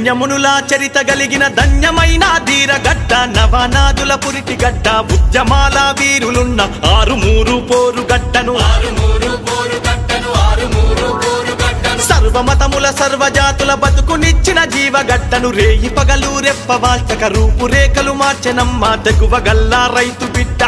ధన్యమునులా చరిత గలిగిన ధన్యమైన ధీరగడ్డ నవనాదుల పురిటి గడ్డ ఉద్యమాల వీరులున్న ఆరు మూరు పోరు గడ్డను సర్వమతముల సర్వజాతుల బతుకునిచ్చిన జీవగడ్డను రేయి పగలు రెప్పవాల్చక రూపురేఖలు మార్చెనమ్మ తెగువ గల్లా రైతు బిడ్డ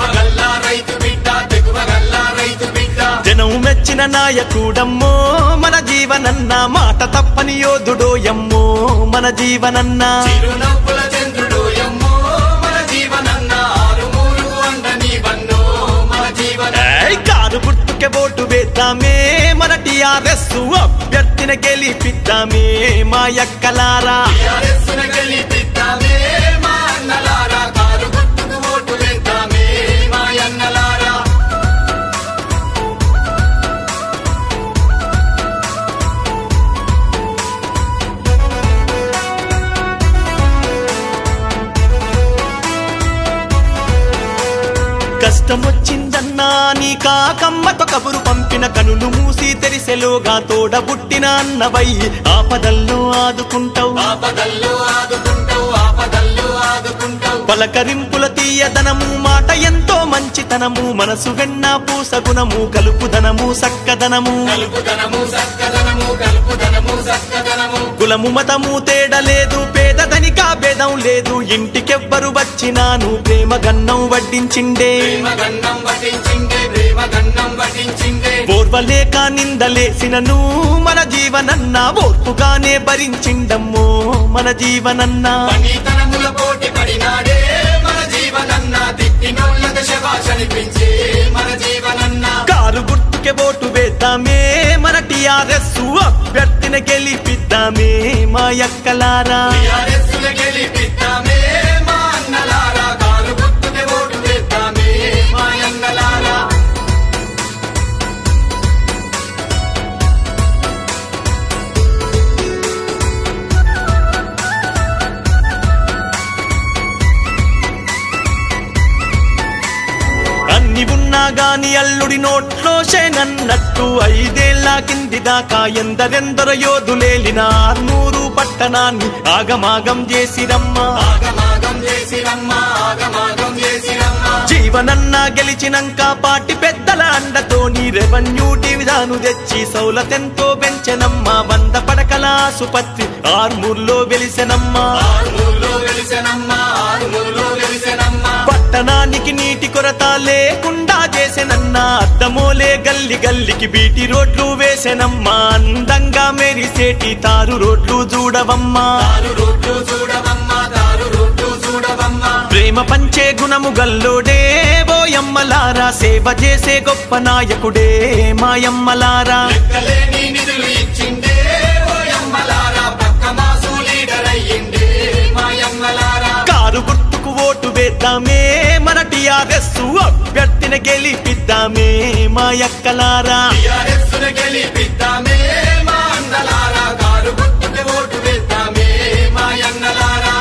జనం మెచ్చిన నాయకుడమ్మో మన జీవనన్న మాట తప్పని యోధుడోయమ్మో మన జీవనన్న చిరునవ్వుల చంద్రుడు ఎమ్మో మన జీవనన్న ఆరుమూరు అండ నీవన్నో మన జీవన ఏయ్ కారు గుర్తుకే ఓటు వేద్దామే మన టిఆర్ఎస్ అభ్యర్థిని గెలిపిద్దామే మా యక్కలారా టిఆర్ఎస్సున గెలిపిద్దామే మా అన్నలారా కారు గుర్తుకు ఓటు వేద్దామే మా అన్నలారా కష్టం వచ్చిందన్నా నీ కాకమ్మతో కబురు పంపిన కనులు మూసి తెరిసెలోగా తోడబుట్టిన అన్నవై ఆపదల్లో ఆదుకుంటావు ఆపదల్లో ఆదుకుంటావు ఆపదల్లో ఆదుకుంటావు పలకరింపుల తీయదనము మాట ఎంతో మంచితనము మనసు వెన్న పూసగుణము కలుపుదనము సక్కదనము కలుపుదనము సక్కదనము కలుపుదనము సక్కదనము కులము మతము తేడలేదు పేదదనిక భేదం లేదు ఇంటికెవ్వరు వచ్చినాను ప్రేమ గన్నం వడ్డించిండే ప్రేమ గన్నం వటించిందే ప్రేమ గన్నం వటించిందే ఓర్వలేక నిందలేసినను మన జీవనన్న ఓర్పుగానే భరించిండమ్మో మన జీవనన్న పనితనముల పోటీ పడినాడే మన జీవనన్న తిట్టినోళ్ళ శభాష అనిపించే మన జీవనన్న కారు గుర్తుకే ఓటు వేద్దామే మన టిఆర్ఎస్ అభ్యర్థిని గెలిపిద్దామే మా యక్కలారా టిఆర్ఎస్సున గెలిపిద్దామే మా అన్నలారా కారు గుర్తుకే ఓటు వేద్దామే మా అన్నలారా అన్ని ఉన్నా గాని అల్లుడి నోట్లో నన్నట్టు ఐదేళ్ల కింది దాకా ఎందరెందరో యోధులేలిన ఆర్నూరు పట్టణాన్ని ఆగమాగం చేసిరమ్మా ఆగమాగం చేసిరమ్మా ఆగమాగం చేసిరమ్మా జీవనన్న గెలిచినంక పాటి పెద్దల అండతోని రెవెన్యూ డివిజాను తెచ్చి సౌలతెంతో పెంచెనమ్మా వంద పడకల ఆసుపత్రి ఆర్మూర్లో వెలిసెనమ్మా ఆరుమూరులో వెలిసెనమ్మా ఆరుమూరులో వెలిసెనమ్మా పట్టణానికి నీటి కొరత లేకుండా చేసెనన్నా అద్దమోలే గల్లి గల్లికి బీటి రోడ్లు వేసెనమ్మా అందంగా మెరిసేటి తారు రోడ్లు చూడవమ్మా తారు రోడ్లు చూడవమ్మా తారు రోడ్లు చూడవమ్మా ప్రేమ పంచే గుణము గల్లోడే ఓయమ్మలారా సేవ చేసే గొప్ప నాయకుడే మాయమ్మలారా లెక్కలేని నిధులు ఇచ్చిండే ఓయమ్మలారా పక్క మాసు లీడర్ అయ్యిండే మాయమ్మలారా కారు గుర్తుకు ఓటు వేద్దామే మన టిఆర్ఎస్ అభ్యర్థిని గెలిపిద్దామే మా యక్కలారా టిఆర్ఎస్సును గెలిపిద్దామే మా అన్నలారా కారు గుర్తుకి ఓటు వేద్దామే మా అన్నలారా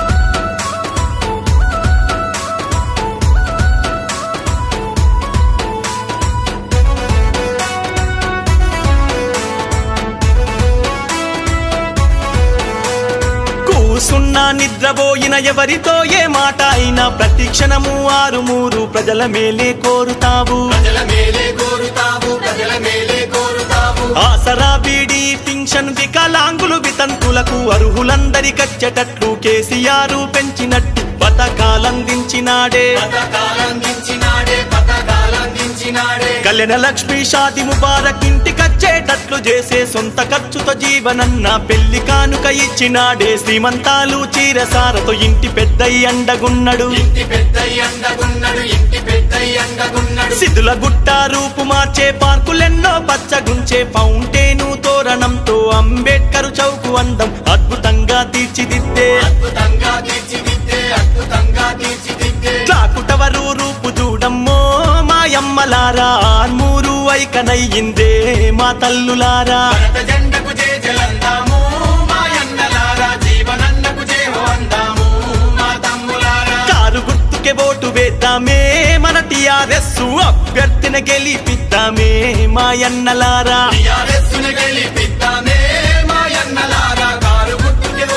కూసున్నా నిద్రపోయిన ఎవరితో ఏ మాట అయినా ప్రతి క్షణము ఆరు మూరు ప్రజల మేలే కోరుతావు ప్రజల మేలే కోరుతావు ప్రజల మేలే కోరుతావు ఆసరా బీడీ పింఛన్ వికలాంగులు వితంతులకు అర్హులందరికచ్చేటట్లు కేసీఆర్ పెంచినట్టు పథకాలందించినాడే పథకాలందించినాడే పథకాలందించినాడే కళ్యాణ లక్ష్మి షాది ముబారక్ ఇంటికచ్చేటట్లు చేసే సొంత ఖర్చుతో జీవనన్న పెళ్లి కానుక ఇచ్చినాడే శ్రీమంతాలు చీరసారతో ఇంటి పెద్దయ్య అండగున్నడు ఇంటి పెద్దయ్య అండగున్నడు ఇంటి పెద్దయ్య అండగున్నడు సిద్ధుల గుట్ట రూపు మార్చే పార్కులెన్నో పచ్చగుంచే ఫౌంటేను తోరణంతో అంబేద్కర్ చౌకు అందం అద్భుతంగా తీర్చిదిద్దే అద్భుతంగా తీర్చిదిద్దే అద్భుతంగా తీర్చిదిద్దే ట్రాకు టవరు రూపు చూడమ్మో మాయమ్మలారా ఆర్మూరు ఐకనయ్యిందే మా తల్లులారా భరత జెండకు జేజలందాము మా అన్నలారా జీవనన్నకు జేహో అందాము మా తమ్ములారా కారు గుర్తుకే ఓటు వేద్దామే మన టిఆర్ఎస్ అభ్యర్థిని గెలిపిద్దామే మాయన్నలారా టిఆర్ఎస్సును గెలిపిద్దామే మా అన్నలారా కారు గుర్తుకి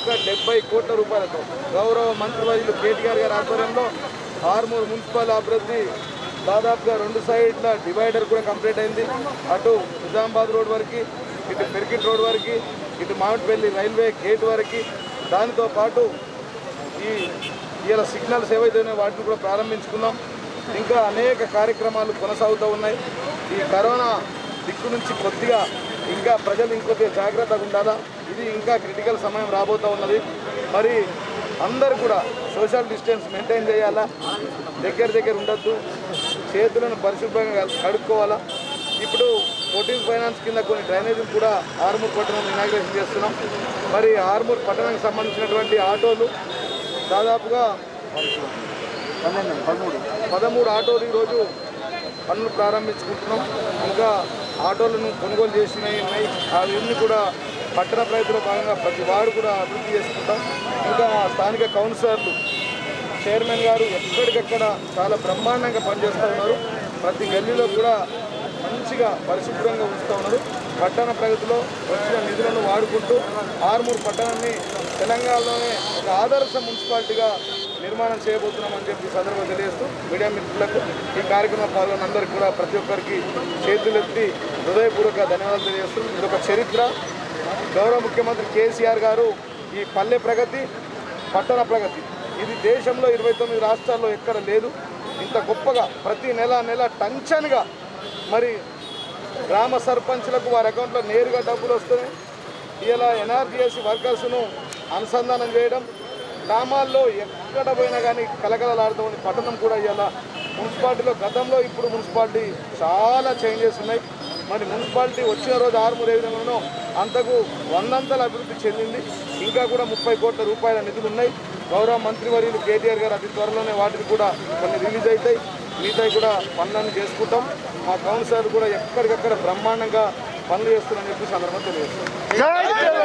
ఒక్క డెబ్బై కోట్ల రూపాయలతో గౌరవ మంత్రివర్యులు కేటీఆర్ గారి ఆధ్వర్యంలో ఆర్మూర్ మున్సిపల్ అభివృద్ధి దాదాపుగా రెండు సైడ్ల డివైడర్ కూడా కంప్లీట్ అయింది అటు నిజామాబాద్ రోడ్ వరకు ఇటు పెరికిట్ రోడ్ వరకు ఇటు మామిడిపల్లి రైల్వే గేట్ వరకు దానితో పాటు ఈ ఇలా సిగ్నల్స్ ఏవైతే ఉన్నాయో వాటిని కూడా ప్రారంభించుకున్నాం ఇంకా అనేక కార్యక్రమాలు కొనసాగుతూ ఉన్నాయి ఈ కరోనా దిక్కు నుంచి కొద్దిగా ఇంకా ప్రజలు ఇంకొద్దిగా జాగ్రత్తగా ఉండాలా ఇది ఇంకా క్రిటికల్ సమయం రాబోతూ ఉన్నది మరి అందరు కూడా సోషల్ డిస్టెన్స్ మెయింటైన్ చేయాలా దగ్గర దగ్గర ఉండొద్దు చేతులను పరిశుభ్రంగా కడుక్కోవాలా ఇప్పుడు ఫోర్టీన్ ఫైనాన్స్ కింద కొన్ని డ్రైనేజీలు కూడా ఆర్మూర్ పట్టణంలో ఇనాగ్రేషన్ చేస్తున్నాం మరి ఆర్మూర్ పట్టణానికి సంబంధించినటువంటి ఆటోలు దాదాపుగా పదమూడు పదమూడు ఆటోలు ఈరోజు పనులు ప్రారంభించుకుంటున్నాం ఇంకా ఆటోలను కొనుగోలు చేసినవి ఉన్నాయి అవన్నీ కూడా పట్టణ ప్రయత్నంలో భాగంగా ప్రతి వారు కూడా అభివృద్ధి చేసుకుంటాం ఇంకా స్థానిక కౌన్సిలర్లు చైర్మన్ గారు ఎక్కడికక్కడ చాలా బ్రహ్మాండంగా పనిచేస్తూ ఉన్నారు ప్రతి గల్లీలో కూడా మంచిగా పరిశుభ్రంగా ఉంచుతూ ఉన్నారు పట్టణ ప్రగతిలో వచ్చిన నిధులను వాడుకుంటూ ఆర్మూర్ పట్టణాన్ని తెలంగాణలోనే ఒక ఆదర్శ మున్సిపాలిటీగా నిర్మాణం చేయబోతున్నామని చెప్పి ఈ సందర్భంగా తెలియజేస్తూ మీడియా మిత్రులకు ఈ కార్యక్రమం పాల్గొన్న అందరికీ కూడా ప్రతి ఒక్కరికి చేతులెత్తి హృదయపూర్వక ధన్యవాదాలు తెలియజేస్తూ ఇది ఒక చరిత్ర గౌరవ ముఖ్యమంత్రి కేసీఆర్ గారు ఈ పల్లె ప్రగతి పట్టణ ప్రగతి ఇది దేశంలో ఇరవై తొమ్మిది రాష్ట్రాల్లో ఎక్కడ లేదు ఇంత గొప్పగా ప్రతి నెల నెల టంచన్గా మరి గ్రామ సర్పంచ్లకు వారి అకౌంట్లో నేరుగా డబ్బులు వస్తున్నాయి ఇలా ఎన్ఆర్జీఎస్ వర్కర్స్ను అనుసంధానం చేయడం గ్రామాల్లో ఎక్కడ పోయినా కానీ కలకలలాడుతామని పట్టణం కూడా ఇలా మున్సిపాలిటీలో గతంలో ఇప్పుడు మున్సిపాలిటీ చాలా చేంజెస్ ఉన్నాయి మరి మున్సిపాలిటీ వచ్చిన రోజు ఆరుమూరు ఏ విధంగా ఉన్నో అంతకు వందంతల అభివృద్ధి చెందింది ఇంకా కూడా ముప్పై కోట్ల రూపాయల నిధులు ఉన్నాయి గౌరవ మంత్రివర్యులు కేటీఆర్ గారు అతి త్వరలోనే వాటిని కూడా కొన్ని రిలీజ్ అవుతాయి మిగతాయి కూడా పనులను చేసుకుంటాం మా కౌన్సిలర్ కూడా ఎక్కడికక్కడ బ్రహ్మాండంగా పనులు చేస్తున్నారని చెప్పి సందర్భంగా తెలియజేస్తాం